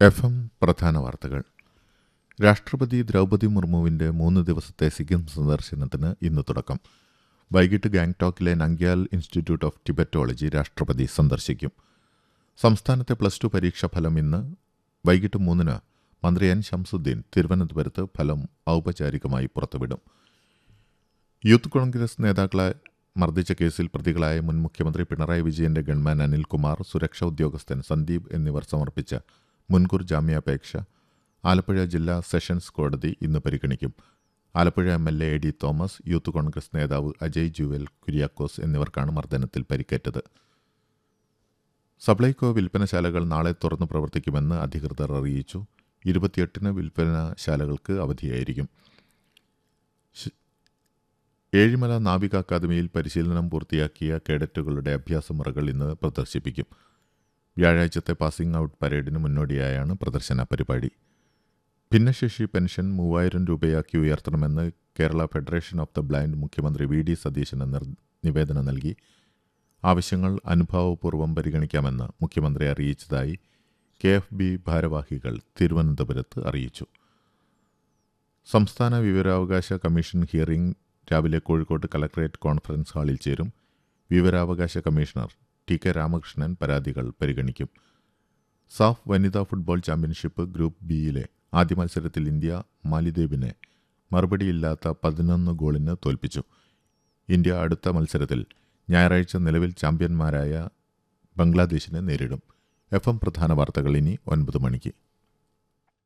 F M പ്രധാന വാർത്തകൾ രാഷ്ട്രപതി ദ്രൗപദി മുർമുവിന്റെ മൂന്ന് ദിവസത്തെ സിക്കിം സന്ദർശനത്തിന് ഇന്ന് തുടക്കം വൈകിട്ട് ഗാങ്ടോക്കിലെ നങ്ക്യാൽ ഇൻസ്റ്റിറ്റ്യൂട്ട് ഓഫ് ടിബറ്റോളജി രാഷ്ട്രപതി സന്ദർശിക്കും സംസ്ഥാനത്തെ പ്ലസ് ടു പരീക്ഷാ ഫലം ഇന്ന് വൈകിട്ട് മൂന്നിന് മന്ത്രി എൻ ശംസുദ്ദീൻ തിരുവനന്തപുരത്ത് ഫലം ഔപചാരികമായി പുറത്തുവിടും യൂത്ത് കോൺഗ്രസ് നേതാക്കളെ മർദ്ദിച്ച കേസിൽ പ്രതികളായ മുൻ മുഖ്യമന്ത്രി പിണറായി വിജയന്റെ ഗൺമാൻ അനിൽകുമാർ സുരക്ഷാ ഉദ്യോഗസ്ഥൻ സന്ദീപ് എന്നിവർ സമർപ്പിച്ച മുൻകൂർ ജാമ്യാപേക്ഷ ആലപ്പുഴ ജില്ലാ സെഷൻസ് കോടതി ഇന്ന് പരിഗണിക്കും Alappuzha M L A D Thomas youth Congress നേതാവ് അജയ് ജുവൽ കുര്യാക്കോസ് എന്നിവർക്കാണ് മർദ്ദനത്തിൽ പരിക്കേറ്റത് സപ്ലൈകോ വിൽപ്പനശാലകൾ നാളെ തുറന്നു പ്രവർത്തിക്കുമെന്ന് അധികൃതർ അറിയിച്ചു ഇരുപത്തിയെട്ടിന് വിൽപ്പനശാലകൾക്ക് അവധിയായിരിക്കും ശ്- ഏഴിമല നാവിക അക്കാദമിയിൽ പരിശീലനം പൂർത്തിയാക്കിയ കേഡറ്റുകളുടെ അഭ്യാസമുറകൾ ഇന്ന് പ്രദർശിപ്പിക്കും വ്യാഴാഴ്ചത്തെ പാസിംഗ് ഔട്ട് പരേഡിന് മുന്നോടിയായാണ് പ്രദർശന പരിപാടി ഭിന്നശേഷി പെൻഷൻ മൂവായിരം രൂപയാക്കി ഉയർത്തണമെന്ന് Kerala federation of the blind മുഖ്യമന്ത്രി വി ഡി സതീശന് നിർ- നിവേദനം നൽകി ആവശ്യങ്ങൾ അനുഭാവപൂർവ്വം പരിഗണിക്കാമെന്ന് മുഖ്യമന്ത്രി അറിയിച്ചതായി കെ എഫ് ബി ഭാരവാഹികൾ തിരുവനന്തപുരത്ത് അറിയിച്ചു സംസ്ഥാന വിവരാവകാശ കമ്മീഷൻ ഹിയറിംഗ് രാവിലെ കോഴിക്കോട് കലക്ടറേറ്റ് കോൺഫറൻസ് ഹാളിൽ ചേരും വിവരാവകാശ കമ്മീഷണർ ടി കെ രാമകൃഷ്ണൻ പരാതികൾ പരിഗണിക്കും സാഫ് വനിതാ ഫുട്ബോൾ ചാമ്പ്യൻഷിപ്പ് ഗ്രൂപ്പ് ബിയിലെ ആദ്യ മത്സരത്തിൽ ഇന്ത്യ മാലിദ്വീപിനെ മറുപടിയില്ലാത്ത പതിനൊന്ന് ഗോളിന് തോൽപ്പിച്ചു ഇന്ത്യ അടുത്ത മത്സരത്തിൽ ഞായറാഴ്ച നിലവിൽ ചാമ്പ്യന്മാരായ ബംഗ്ലാദേശിനെ നേരിടും എഫ് എം പ്രധാന വാർത്തകൾ ഇനി ഒൻപത് മണിക്ക്